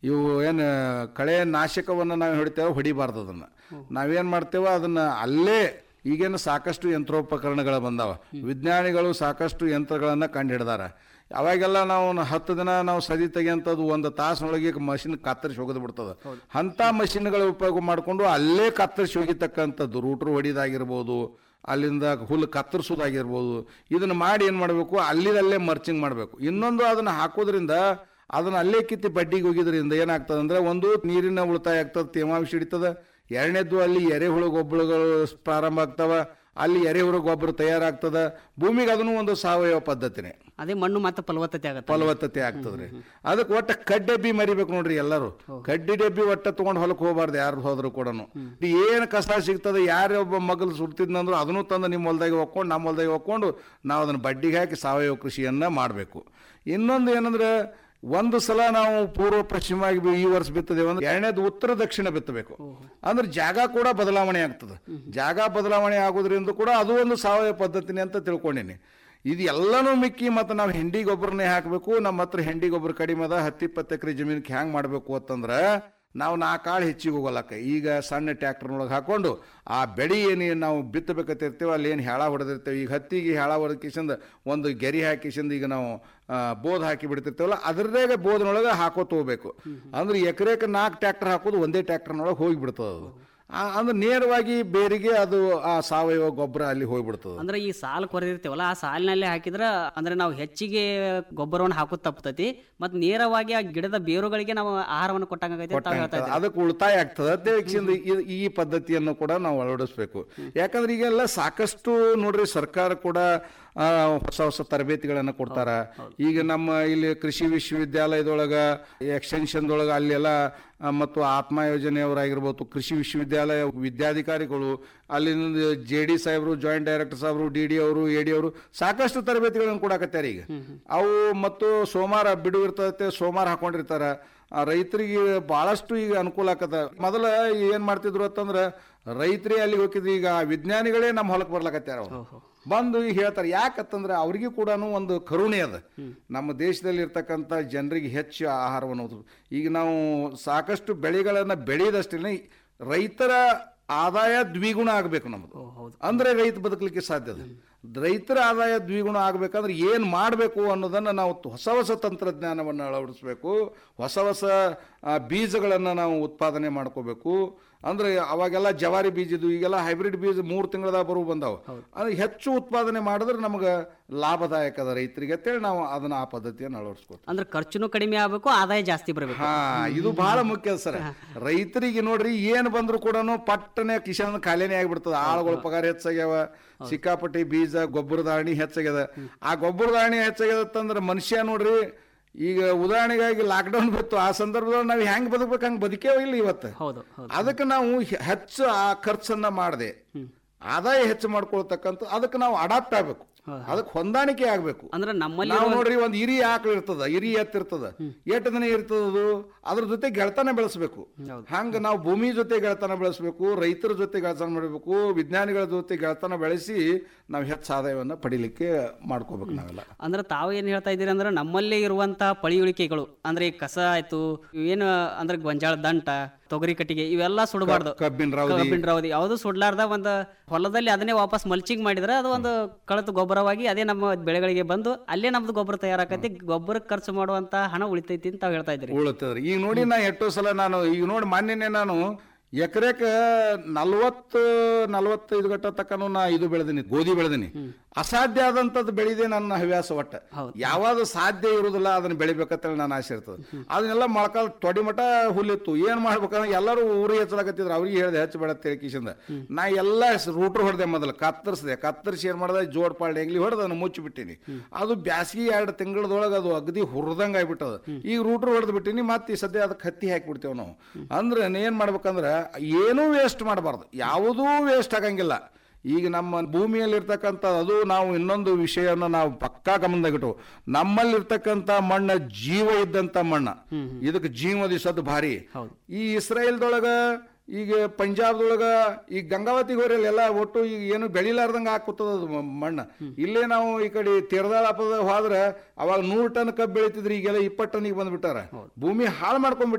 ಇವು ಏನು ಕಳೆ ನಾಶಕವನ್ನು ನಾವು ಹಿಡಿತೇವೆ ಹೊಡಿಬಾರ್ದು ಅದನ್ನು ನಾವೇನು ಮಾಡ್ತೇವೆ ಅದನ್ನು ಅಲ್ಲೇ ಈಗೇನು ಸಾಕಷ್ಟು ಯಂತ್ರೋಪಕರಣಗಳು ಬಂದಾವ ವಿಜ್ಞಾನಿಗಳು ಸಾಕಷ್ಟು ಯಂತ್ರಗಳನ್ನು ಕಂಡುಹಿಡ್ದಾರ ಅವಾಗೆಲ್ಲ ನಾವು ನ- ಹತ್ತು ದಿನ ನಾವು ಸದಿ ತೆಗೆಯಂಥದ್ದು ಒಂದು ತಾಸಿನೊಳಗೆ ಮಷಿನ್ ಕತ್ತರಿಸಿ ಹೋಗದು ಬಿಡ್ತದೆ ಅಂಥ ಮಷಿನ್ಗಳ ಉಪಯೋಗ ಮಾಡಿಕೊಂಡು ಅಲ್ಲೇ ಕತ್ತರಿಸಿ ಹೋಗಿತಕ್ಕಂಥದ್ದು ರೂಟ್ರು ಹೊಡಿದಾಗಿರ್ಬೋದು ಅಲ್ಲಿಂದ ಹುಲ್ಲು ಕತ್ತರಿಸೋದಾಗಿರ್ಬೋದು ಇದನ್ನು ಮಾಡಿ ಏನು ಮಾಡಬೇಕು ಅಲ್ಲಿದಲ್ಲೇ ಮರ್ಚಿಂಗ್ ಮಾಡಬೇಕು ಇನ್ನೊಂದು ಅದನ್ನು ಹಾಕೋದ್ರಿಂದ ಅದನ್ನು ಅಲ್ಲೇ ಕಿತ್ತಿ ಬಡ್ಡಿಗೆ ಹೋಗಿದ್ರಿಂದ ಏನಾಗ್ತದೆ ಅಂದರೆ ಒಂದು ನೀರಿನ ಉಳಿತಾಯ ಆಗ್ತದೆ ತೇವಾಂಶ ಹಿಡಿತದೆ ಎರಡನೇದ್ದು ಅಲ್ಲಿ ಎರೆಹುಳು ಗೊಬ್ಬರಗಳು ಪ್ರಾರಂಭ ಆಗ್ತವೆ ಅಲ್ಲಿ ಎರೆಹುಳು ಗೊಬ್ಬರ ತಯಾರಾಗ್ತದೆ ಭೂಮಿಗೆ ಅದನ್ನು ಒಂದು ಸಾವಯವ ಪದ್ಧತಿನೇ ಅದೇ ಮಣ್ಣು ಮತ್ತೆ ಫಲವತ್ತತೆ ಆಗತ್ತೆ ಫಲವತ್ತತೆ ಆಗ್ತದ್ರಿ ಅದಕ್ಕೆ ಒಟ್ಟ ಕಡ್ಡೆಬ್ಬಿ ಮರಿಬೇಕು ನೋಡ್ರಿ ಎಲ್ಲರೂ ಕಡ್ಡಿ ಡಬ್ಬಿ ಒಟ್ಟ ತಗೊಂಡ್ ಹೊಲಕ್ಕೆ ಹೋಗ್ಬಾರ್ದು ಯಾರು ಹೋದ್ರು ಕೂಡ ಏನು ಕಸ ಸಿಗ್ತದೆ ಯಾರೇ ಒಬ್ಬ ಮಗಲು ಸುಡ್ತಿದ್ನಂದ್ರು ಅದನ್ನು ತಂದು ನಿಮ್ಮ ಹೊಲ್ದಾಗೆ ಒಕ್ಕೊಂಡು ನಮ್ಮ ಹೊಲ್ದಾಗೆ ಒಕ್ಕೊಂಡು ನಾವು ಅದನ್ನ ಬಡ್ಡಿಗೆ ಹಾಕಿ ಸಾವಯವ ಕೃಷಿಯನ್ನ ಮಾಡಬೇಕು ಇನ್ನೊಂದು ಏನಂದ್ರೆ ಒಂದು ಸಲ ನಾವು ಪೂರ್ವ ಪಶ್ಚಿಮವಾಗಿ ಬಿ- ಈ ವರ್ಷ ಬಿತ್ತದೇವೆ ಅಂದ್ರೆ ಎರಡನೇದು ಉತ್ತರ ದಕ್ಷಿಣ ಬಿತ್ತಬೇಕು ಅಂದ್ರೆ ಜಾಗ ಕೂಡ ಬದಲಾವಣೆ ಆಗ್ತದೆ ಜಾಗ ಬದಲಾವಣೆ ಆಗೋದ್ರಿಂದ ಕೂಡ ಅದು ಒಂದು ಸಾವಯವ ಪದ್ಧತಿನೇ ಅಂತ ತಿಳ್ಕೊಂಡಿನಿ ಇದು ಎಲ್ಲನೂ ಮಿಕ್ಕಿ ಮತ್ತು ನಾವು ಹೆಂಡಿ ಗೊಬ್ಬರನೇ ಹಾಕಬೇಕು ನಮ್ಮ ಹತ್ರ ಹೆಂಡಿ ಗೊಬ್ಬರ ಕಡಿಮೆ ಅದ ಹತ್ತು ಇಪ್ಪತ್ತು ಎಕರೆ ಜಮೀನಿಗೆ ಹ್ಯಾಂಗೆ ಮಾಡಬೇಕು ಅಂತಂದ್ರೆ ನಾವು ನಾಲ್ಕು ಕಾಳು ಹೆಚ್ಚಿಗೆ ಹೋಗಲ್ಲಕ್ಕ ಈಗ ಸಣ್ಣ ಟ್ಯಾಕ್ಟರ್ನೊಳಗೆ ಹಾಕೊಂಡು ಆ ಬೆಳೆ ಏನು ನಾವು ಬಿತ್ತಬೇಕಂತಿರ್ತೀವಿ ಅಲ್ಲಿ ಏನು ಹೆಳ ಹೊಡೆದಿರ್ತೇವೆ ಈಗ ಹತ್ತಿಗೆ ಹೆಳ ಹೊಡೆಕಿಸಿಂದ ಒಂದು ಗೆರಿ ಹಾಕಿಸಿಂದ ಈಗ ನಾವು ಆ, ಬೋದ್ ಹಾಕಿ ಬಿಡ್ತಿರ್ತೇವಲ್ಲ ಅದರದಾಗ ಬೋದ್ನೊಳಗೆ ಹಾಕೋತ ಹೋಗ್ಬೇಕು ಅಂದ್ರೆ ಎಕರೆಗೆ ನಾಲ್ಕು ಟ್ಯಾಕ್ಟರ್ ಹಾಕೋದು ಒಂದೇ ಟ್ಯಾಕ್ಟರ್ನೊಳಗೆ ಹೋಗಿಬಿಡ್ತದೆ ಅದು ಆ- ಅಂದ್ರೆ ನೇರವಾಗಿ ಬೇರಿಗೆ ಅದು ಆ ಸಾವಯವ ಗೊಬ್ಬರ ಅಲ್ಲಿ ಹೋಗ್ಬಿಡ್ತದೆ ಅಂದ್ರೆ ಈ ಸಾಲು ಕೊರೆದಿರ್ತೀವಲ್ಲ ಆ ಸಾಲಿನಲ್ಲೇ ಹಾಕಿದ್ರ ಅಂದ್ರೆ ನಾವು ಹೆಚ್ಚಿಗೆ ಗೊಬ್ಬರವನ್ನು ಹಾಕೋದು ತಪ್ಪತೈತಿ ಮತ್ತೆ ನೇರವಾಗಿ ಆ ಗಿಡದ ಬೇರುಗಳಿಗೆ ನಾವು ಆಹಾರವನ್ನು ಕೊಟ್ಟಂಗಾಗೈತಿ ಅಂತ ತಾವ್ ಹೇಳ್ತಾ ಇದ್ದೀರಿ. ಅದಕ್ಕೆ ಉಳಿತಾಯ ಆಗ್ತದೆ ಅಧ್ಯಕ್ಷಿಂದ ಈ ಪದ್ಧತಿಯನ್ನು ಕೂಡ ನಾವು ಅಳವಡಿಸ್ಬೇಕು ಯಾಕಂದ್ರೆ ಈಗೆಲ್ಲ ಸಾಕಷ್ಟು ನೋಡ್ರಿ ಸರ್ಕಾರ ಕೂಡ ಆ, ಹೊಸ ಹೊಸ ತರಬೇತಿಗಳನ್ನು ಕೊಡ್ತಾರ ಈಗ ನಮ್ಮ ಇಲ್ಲಿ ಕೃಷಿ ವಿಶ್ವವಿದ್ಯಾಲಯದೊಳಗ ಎಕ್ಸ್ಟೆನ್ಷನ್ದೊಳಗ ಅಲ್ಲೆಲ್ಲ ಆ, ಮತ್ತು ಆತ್ಮ ಯೋಜನೆಯವರಾಗಿರ್ಬೋದು ಕೃಷಿ ವಿಶ್ವವಿದ್ಯಾಲಯ ವಿದ್ಯಾಧಿಕಾರಿಗಳು ಅಲ್ಲಿಂದ ಜೆ ಡಿ ಸಾಹೇಬರು ಜಾಯಿಂಟ್ ಡೈರೆಕ್ಟರ್ ಸಾಹೇಬರು ಡಿ ಡಿ ಅವರು ಎ ಡಿ ಅವರು ಸಾಕಷ್ಟು ತರಬೇತಿಗಳನ್ನು ಕೊಡಾಕತ್ತಾರೆ ಈಗ ಅವು ಮತ್ತು ಸೋಮವಾರ ಬಿಡುವು ಇರ್ತದೆ ಸೋಮವಾರ ಹಾಕೊಂಡಿರ್ತಾರ ಆ ರೈತರಿಗೆ ಬಹಳಷ್ಟು ಈಗ ಅನುಕೂಲ ಆಕದ ಮೊದಲ ಏನ್ ಮಾಡ್ತಿದ್ರು ಅಂತಂದ್ರ ರೈತರೇ ಅಲ್ಲಿ ಹೋಗಿದ್ರು ಈಗ ಆ ವಿಜ್ಞಾನಿಗಳೇ ನಮ್ಮ ಹೊಲಕ್ಕೆ ಬರ್ಲಕತ್ಯಾರ ಅವ್ರು ಬಂದು ಈಗ ಹೇಳ್ತಾರೆ ಯಾಕಂತಂದ್ರೆ ಅವ್ರಿಗೂ ಕೂಡ ಒಂದು ಕರುಣೆ ಅದ ನಮ್ಮ ದೇಶದಲ್ಲಿ ಇರ್ತಕ್ಕಂಥ ಜನರಿಗೆ ಹೆಚ್ಚು ಆಹಾರವನ್ನು ಒದಗಿಸ್- ಈಗ ನಾವು ಸಾಕಷ್ಟು ಬೆಳೆಗಳನ್ನ ಬೆಳೆಯದಷ್ಟೇ ರೈತರ ಆದಾಯ ದ್ವಿಗುಣ ಆಗಬೇಕು ನಮ್ಮದು ಅಂದ್ರೆ ರೈತ ಬದುಕಲಿಕ್ಕೆ ಸಾಧ್ಯ ಅದ ರೈತರ ಆದಾಯ ದ್ವಿಗುಣ ಆಗ್ಬೇಕಂದ್ರೆ ಏನು ಮಾಡಬೇಕು ಅನ್ನೋದನ್ನು ನಾವು ತ- ಹೊಸ ಹೊಸ ತಂತ್ರಜ್ಞಾನವನ್ನು ಅಳವಡಿಸ್ಬೇಕು ಹೊಸ ಹೊಸ ಆ, ಬೀಜಗಳನ್ನು ನಾವು ಉತ್ಪಾದನೆ ಮಾಡ್ಕೋಬೇಕು ಅಂದ್ರೆ ಅವಾಗೆಲ್ಲ ಜವಾರಿ ಬೀಜದ್ದು ಈಗೆಲ್ಲ ಹೈಬ್ರಿಡ್ ಬೀಜ ಮೂರು ತಿಂಗಳದಾಗ ಬರುವ ಬಂದಾವ ಅಂದ್ರೆ ಹೆಚ್ಚು ಉತ್ಪಾದನೆ ಮಾಡಿದ್ರೆ ನಮಗೆ ಲಾಭದಾಯಕ ಅದ ರೈತರಿಗೆ ಅಂತೇಳಿ ನಾವು ಅದನ್ನ ಆ ಪದ್ಧತಿಯನ್ನು ಅಳವಡಿಸ್ಕೋತೀವಿ ಅಂದ್ರೆ ಖರ್ಚುನು ಕಡಿಮೆ ಆಗ್ಬೇಕು ಆದಾಯ ಜಾಸ್ತಿ ಬರಬೇಕು ಹಾ ಇದು ಬಹಳ ಮುಖ್ಯ ಸರ್ ರೈತರಿಗೆ ನೋಡ್ರಿ ಏನ್ ಬಂದ್ರು ಕೂಡ ಪಟ್ಟನೆ ಕಿಶನ್ ಖಾಲಿನೇ ಆಗ್ಬಿಡ್ತದ ಆಳುಗಳ ಪಗಾರ ಹೆಚ್ಚಾಗ್ಯಾವ ಸಿಕ್ಕಾಪಟ್ಟಿ ಬೀಜ ಗೊಬ್ಬರದ ಅಣಿ ಹೆಚ್ಚಾಗ್ಯದ ಆ ಗೊಬ್ಬರದ ಅಣಿ ಹೆಚ್ಚಾಗ್ಯದ ಅಂತಂದ್ರೆ ಮನುಷ್ಯ ನೋಡ್ರಿ ಈಗ ಉದಾಹರಣೆಗಾಗಿ ಲಾಕ್ಡೌನ್ ಬಿತ್ತು ಆ ಸಂದರ್ಭದಲ್ಲಿ ನಾವು ಹೆಂಗ್ ಬದುಕ್ಬೇಕು ಹಂಗ್ ಬದುಕೇವ ಇಲ್ಲ ಇವತ್ತು ಹೌದು ಹೌದು ಅದಕ್ಕೆ ನಾವು ಹೆ- ಹೆಚ್ಚು ಆ ಖರ್ಚನ್ನ ಮಾಡದೆ ಆದಾಯ ಹೆಚ್ಚು ಮಾಡ್ಕೊಳ್ತಕ್ಕಂಥ ಅದಕ್ಕೆ ನಾವು ಅಡಾಪ್ಟ್ ಆಗ್ಬೇಕು ಅದಕ್ಕೆ ಹೊಂದಾಣಿಕೆ ಆಗ್ಬೇಕು ಅಂದ್ರೆ ನಮ್ಮಲ್ಲಿ ನಾವು ನೋಡ್ರಿ ಒಂದು ಹಿರಿ ಆಕಳು ಇರ್ತದ ಹಿರಿ ಎತ್ತಿರ್ತದ ಎಷ್ಟು ದಿನ ಇರ್ತದದು ಅದ್ರ ಜೊತೆ ಗೆಳತನ ಬೆಳೆಸ್ಬೇಕು ಹಂಗ ನಾವು ಭೂಮಿ ಜೊತೆ ಗೆಳತನ ಬೆಳೆಸ್ಬೇಕು ರೈತರ ಜೊತೆ ಗೆಳತನ ಮಾಡಬೇಕು ವಿಜ್ಞಾನಿಗಳ ಜೊತೆ ಗೆಳತನ ಬೆಳೆಸಿ ನಾವು ಹೆಚ್ಚು ಆದಾಯವನ್ನ ಪಡಿಲಿಕ್ಕೆ ಮಾಡ್ಕೋಬೇಕು ನಾವೆಲ್ಲ ಅಂದ್ರೆ ತಾವು ಏನ್ ಹೇಳ್ತಾ ಇದ್ದೀರಿ ಅಂದ್ರೆ ನಮ್ಮಲ್ಲಿ ಇರುವಂತಹ ಪಳಿಯುಳಿಕೆಗಳು ಅಂದ್ರೆ ಈ ಕಸ ಆಯ್ತು ಏನು ಅಂದ್ರೆ ಗೊಂಜಾಳ ದಂಟ ತೊಗರಿ ಕಟ್ಟಿಗೆ ಇವೆಲ್ಲ ಸುಡಬಾರ್ದು ಕಬ್ಬಿನ ರವದಿ ಕಬ್ಬಿನ ರವದಿ ಯಾವುದು ಸುಡ್ಲಾರ್ದ ಒಂದು ಹೊಲದಲ್ಲಿ ಅದನ್ನೇ ವಾಪಸ್ ಮಲ್ಚಿಂಗ್ ಮಾಡಿದ್ರೆ ಅದು ಒಂದು ಕಳತು ಗೊಬ್ಬರವಾಗಿ ಅದೇ ನಮ್ಮ ಬೆಳೆಗಳಿಗೆ ಬಂದು ಅಲ್ಲೇ ನಮ್ದು ಗೊಬ್ಬರ ತಯಾರಾಕತಿ ಗೊಬ್ಬರ ಖರ್ಚು ಮಾಡುವಂತ ಹಣ ಉಳಿತೈತಿ ಅಂತ ತಾವು ಹೇಳ್ತಾ ಇದ್ದೀರಿ ಉಳುತ್ತದ್ರಿ ಈಗ ನೋಡಿ ನಾ ಎಷ್ಟೋ ಸಲ ನಾನು ಈಗ ನೋಡಿ ಮಾನ್ಯನೇ ನಾನು ಎಕರೆಕ ನಲ್ವತ್ತು ನಲ್ವತ್ತೈದು ಗಂಟೆ ತಕ್ಕನು ನಾ ಇದು ಬೆಳೆದಿನಿ ಗೋಧಿ ಬೆಳೆದಿನಿ ಅಸಾಧ್ಯ ಆದಂಥದ್ದು ಬೆಳೆದೇ ನನ್ನ ಹವ್ಯಾಸ ಒಟ್ಟ ಯಾವಾಗ ಸಾಧ್ಯ ಇರುವುದಿಲ್ಲ ಅದನ್ನ ಬೆಳಿಬೇಕಂತೇಳಿ ನಾನು ಆಸೆ ಇರ್ತದೆ ಅದನ್ನೆಲ್ಲ ಮೊಳಕಾಲ್ ತೊಡಿ ಮಟ ಹುಲ್ಲಿತ್ತು ಏನ್ ಮಾಡ್ಬೇಕಂದ್ರೆ ಎಲ್ಲರೂ ಊರಿಗೆ ಹೆಚ್ಚಲಾಕತ್ತಿದ್ರು ಅವ್ರಿಗೆ ಹೇಳಿದೆ ಹೆಚ್ಚು ಬೇಡ ತಿಳ್ಕಿಸಿಂದ ನಾ ಎಲ್ಲ ರೂಟ್ರ್ ಹೊಡೆದೆ ಮೊದಲು ಕತ್ತರಿಸಿದೆ ಕತ್ತರಿಸಿ ಏನ್ ಮಾಡಿದೆ ಜೋಡ್ ಪಾಲ್ಡ್ ಎಗ್ಲಿ ಹೊಡೆದು ಅದನ್ನ ಮುಚ್ಚಿಬಿಟ್ಟಿನಿ ಅದು ಬ್ಯಾಸಗಿ ಎರಡು ತಿಂಗಳದೊಳಗೆ ಅದು ಅಗದಿ ಹುರಿದಂಗ ಆಗ್ಬಿಟ್ಟದ ಈಗ ರೂಟ್ರ್ ಹೊಡೆದು ಬಿಟ್ಟಿನಿ ಮತ್ತೆ ಈ ಸದ್ಯ ಅದಕ್ಕೆ ಹತ್ತಿ ಹಾಕಿಬಿಡ್ತೇವೆ ನಾವು ಅಂದ್ರೆ ಏನ್ ಮಾಡ್ಬೇಕಂದ್ರೆ ಏನೂ ವೇಸ್ಟ್ ಮಾಡಬಾರ್ದು ಯಾವುದೂ ವೇಸ್ಟ್ ಆಗಂಗಿಲ್ಲ ಈಗ ನಮ್ಮ ಭೂಮಿಯಲ್ಲಿ ಇರ್ತಕ್ಕಂಥ ಅದು ನಾವು ಇನ್ನೊಂದು ವಿಷಯನ ನಾವು ಪಕ್ಕಾ ಗಮನದಾಗಿಟ್ಟು ನಮ್ಮಲ್ಲಿರ್ತಕ್ಕಂಥ ಮಣ್ಣ ಜೀವ ಇದ್ದಂತ ಮಣ್ಣ ಇದಕ್ಕೆ ಜೀವದ ಸದ್ದು ಭಾರಿ ಈ ಇಸ್ರಾಯೇಲ್ದೊಳಗ ಈಗ ಪಂಜಾಬ್ದೊಳಗ ಈ ಗಂಗಾವತಿ ಹೋರಲ್ಲಿ ಎಲ್ಲ ಒಟ್ಟು ಈಗ ಏನು ಬೆಳಿಲಾರ್ದಂಗ ಹಾಕುತ್ತದ ಅದು ಮ- ಮಣ್ಣ ಇಲ್ಲೇ ನಾವು ಈ ಕಡೆ ತೀರ್ದಾಳಪದ ಹೋದ್ರೆ ಅವಾಗ ನೂರು ಟನ್ ಕಬ್ಬು ಬೆಳಿತಿದ್ರಿ ಈಗೆಲ್ಲ ಇಪ್ಪತ್ತು ಟನ್ನಿಗೆ ಬಂದ್ಬಿಟ್ಟಾರ ಭೂಮಿ ಹಾಳು ಮಾಡ್ಕೊಂಡ್ಬಿಟ್ಟಾರ